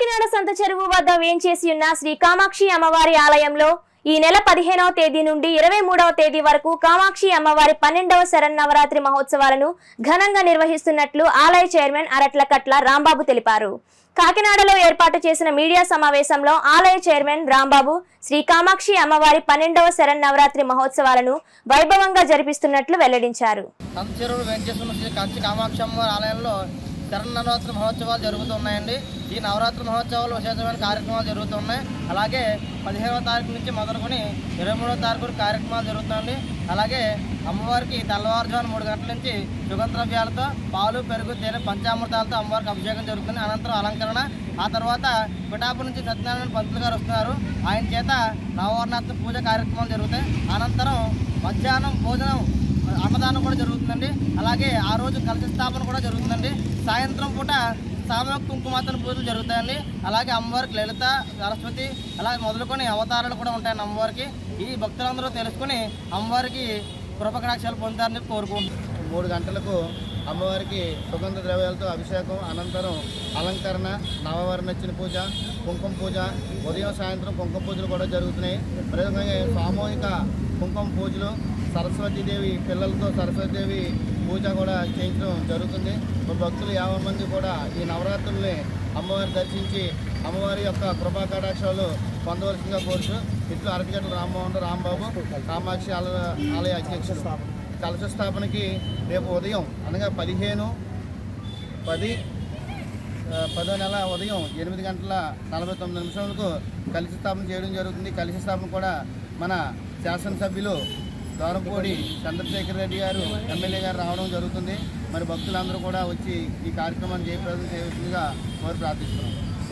కాకినాడ సంత చెరువు వద్ద వేంచేసి ఉన్న శ్రీ కామాక్షి అమ్మవారి ఆలయంలో ఈ నెల పదిహేనవ తేదీ నుండి ఇరవై మూడవ తేదీ వరకు కామాక్షి అమ్మవారి పన్నెండవ శరన్నవరాత్రి మహోత్సవాలను ఘనంగా నిర్వహిస్తున్నట్లు ఆలయ చైర్మన్ అరట్లకట్ల రాంబాబు తెలిపారు కాకినాడలో ఏర్పాటు చేసిన మీడియా సమావేశంలో ఆలయ చైర్మన్ రాంబాబు శ్రీ కామాక్షి అమ్మవారి పన్నెండవ శరన్నవరాత్రి మహోత్సవాలను వైభవంగా జరిపిస్తున్నట్లు వెల్లడించారు సంతచెరువులు వెంకటేశ్వర శ్రీ కంచి కామాక్షి అమ్మవారి ఆలయంలో శరన్నవరాత్రి మహోత్సవాలు జరుగుతున్నాయండి ఈ నవరాత్రి మహోత్సవాలు విశేషమైన కార్యక్రమాలు జరుగుతున్నాయి అలాగే పదిహేనవ తారీఖు నుంచి మొదలుకొని ఇరవై మూడవ తారీఖు వరకు కార్యక్రమాలు జరుగుతాయండి అలాగే అమ్మవారికి తెల్లవారుజామున మూడు గంటల నుంచి సుగంధద్రవ్యాలతో పాలు పెరుగు తేనె పంచామృతాలతో అమ్మవారికి అభిషేకం జరుగుతుంది అనంతరం అలంకరణ ఆ తర్వాత పిఠాపు నుంచి సత్యనారాయణ పంతులు గారు వస్తున్నారు ఆయన చేత నవవర్ణాత్మ పూజ కార్యక్రమాలు జరుగుతాయి అనంతరం మధ్యాహ్నం భోజనం అన్నదానం కూడా జరుగుతుందండి అలాగే ఆ రోజు కలశ స్థాపన కూడా జరుగుతుందండి సాయంత్రం పూట సామూహిక కుంకుమాతన పూజలు జరుగుతాయండి అలాగే అమ్మవారికి లలిత సరస్వతి అలాగే మొదలుకొని అవతారాలు కూడా ఉంటాయండి అమ్మవారికి ఈ భక్తులందరూ తెలుసుకుని అమ్మవారికి కృపకటాక్షాలు పొందాలని కోరుకుంటున్నాను మూడు గంటలకు అమ్మవారికి సుగంధ ద్రవ్యాలతో అభిషేకం అనంతరం అలంకరణ నవవర్ణచ్చిన పూజ కుంకుమ పూజ ఉదయం సాయంత్రం కుంకుమ పూజలు కూడా జరుగుతున్నాయి అదేవిధంగా సామూహిక కుంకుమ పూజలు సరస్వతీదేవి పిల్లలతో సరస్వతీదేవి పూజ కూడా చేయించడం జరుగుతుంది మరి భక్తులు యాభై మంది కూడా ఈ నవరాత్రుల్ని అమ్మవారి దర్శించి అమ్మవారి యొక్క కృపా కటాక్షాలు పొందవలసిందిగా కోరుతూ ఇట్లు అరటిగట్ల రామ్మోహన్ రాంబాబు కామాక్షి ఆలయ ఆలయ అధ్యక్షుడు కలశ స్థాపనకి రేపు ఉదయం అనగా పదిహేను పది ఆ, పదో నెల ఉదయం ఎనిమిది గంటల నలభై తొమ్మిది నిమిషాలకు కలిసి స్థాపన చేయడం జరుగుతుంది కలిసి స్థాపన కూడా మన శాసనసభ్యులు దూరంపూడి చంద్రశేఖర్ రెడ్డి గారు ఎమ్మెల్యే గారు రావడం జరుగుతుంది మరి భక్తులందరూ కూడా వచ్చి ఈ కార్యక్రమాన్ని జయప్రదం చేయవలసిందిగా కోరి ప్రార్థిస్తున్నాం